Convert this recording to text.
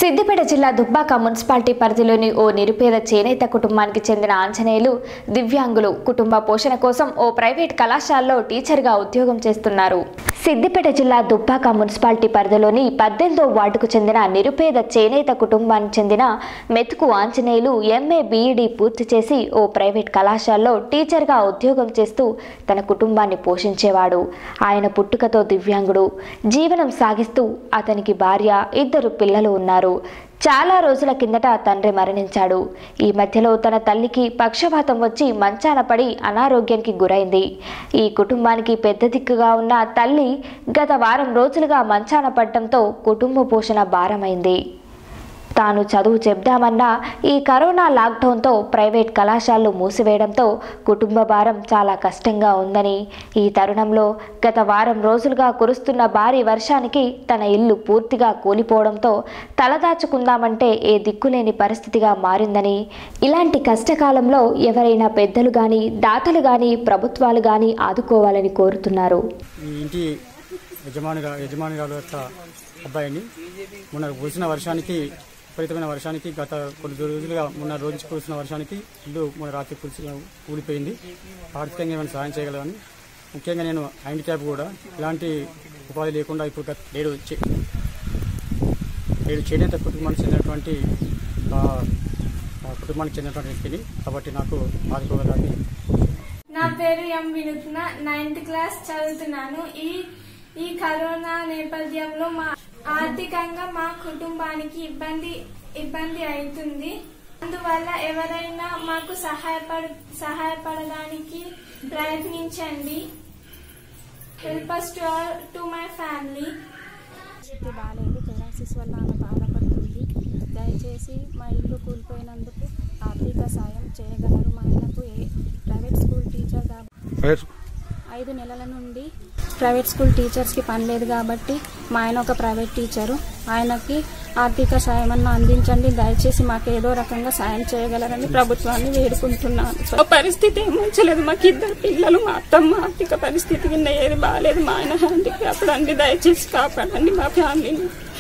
సిద్దిపేట జిల్లా దుబ్బాక మున్సిపాలిటీ పరిధిలోని ఓ నిరుపేద చేనేత కుటుంబానికి చెందిన ఆంజనేయులు దివ్యాంగులు కుటుంబ పోషణ కోసం ఓ ప్రైవేట్ కళాశాలలో టీచర్గా ఉద్యోగం చేస్తున్నారు సిద్దిపేట జిల్లా దుబ్బాక మున్సిపాలిటీ పరిధిలోని పద్దెనిమిదో వార్డుకు చెందిన నిరుపేద చేనేత కుటుంబానికి చెందిన మెతుకు ఆంజనేయులు ఎంఏ బీఈడీ పూర్తి చేసి ఓ ప్రైవేట్ కళాశాలలో టీచర్గా ఉద్యోగం చేస్తూ తన కుటుంబాన్ని పోషించేవాడు ఆయన పుట్టుకతో దివ్యాంగుడు జీవనం సాగిస్తూ అతనికి భార్య ఇద్దరు పిల్లలు ఉన్నారు చాలా రోజుల కిందట తండ్రి మరణించాడు ఈ మధ్యలో తన తల్లికి పక్షవాతం వచ్చి మంచాన పడి అనారోగ్యానికి గురైంది ఈ కుటుంబానికి పెద్ద దిక్కుగా ఉన్న తల్లి గత వారం రోజులుగా మంచాన పడటంతో కుటుంబ పోషణ భారమైంది తాను చదువు చెప్దామన్నా ఈ కరోనా లాక్డౌన్తో ప్రైవేట్ కళాశాలలు మూసివేయడంతో కుటుంబ భారం చాలా కష్టంగా ఉందని ఈ తరుణంలో గత వారం రోజులుగా కురుస్తున్న భారీ వర్షానికి తన ఇల్లు పూర్తిగా కూలిపోవడంతో తలదాచుకుందామంటే ఏ దిక్కులేని పరిస్థితిగా మారిందని ఇలాంటి కష్టకాలంలో ఎవరైనా పెద్దలు కానీ దాతలు కానీ ప్రభుత్వాలు కానీ ఆదుకోవాలని కోరుతున్నారు ఈ ఇంటి యజమానిగా యజమానిరాలు యొక్క అబ్బాయిని మొన్న కురిసిన వర్షానికి విపరీతమైన వర్షానికి గత కొన్ని రోజులుగా మొన్న రోజు కురిసిన వర్షానికి ఇల్లు మొన్న రాత్రి కురిసి కూలిపోయింది ఆర్థికంగా ఏమైనా సహాయం చేయగలమని ముఖ్యంగా నేను హ్యాండిక్యాప్ కూడా ఇలాంటి ఉపాధి లేకుండా ఇప్పుడు గత ఏడు చే- ఏడు చేనేత కుటుంబానికి చెందినటువంటి ఆ, ఆ కుటుంబానికి చెందినటువంటి వ్యక్తిని కాబట్టి నాకు ఆదుకోగలని నా పేరు ఎం వినూత్న నైన్త్ క్లాస్ చదువుతున్నాను ఈ ఈ కరోనా నేపథ్యంలో మా ఆర్థికంగా మా కుటుంబానికి ఇబ్బంది ఇబ్బంది అవుతుంది అందువల్ల ఎవరైనా మాకు సహాయపడ సహాయపడడానికి ప్రయత్నించండి help us to to my family పరిస్థితి బాగాలేదు పెరాసిస్ వల్ల ఆమె బాధపడుతుంది దయచేసి మా ఇల్లు కూలిపోయినందుకు ఆర్థిక సాయం చేయగలరు మా ఆయనకు ఏ ప్రైవేట్ స్కూల్ టీచర్ కాబట్టి ఐదు నెలల నుండి ప్రైవేట్ స్కూల్ టీచర్స్కి పని లేదు కాబట్టి మా ఆయన ఒక ప్రైవేట్ టీచరు ఆయనకి ఆర్థిక సాయం అన్న అందించండి దయచేసి మాకు ఏదో రకంగా సాయం చేయగలరని ప్రభుత్వాన్ని వేడుకుంటున్నాను మా పరిస్థితి ఏం మంచలేదు మాకు ఇద్దరు పిల్లలు మా అత్తమ్మ ఆర్థిక పరిస్థితి కింద ఏది బాగాలేదు మా ఆయన హ్యాండిక్యాప్డ్ అండి దయచేసి కాపాడండి మా ఫ్యామిలీని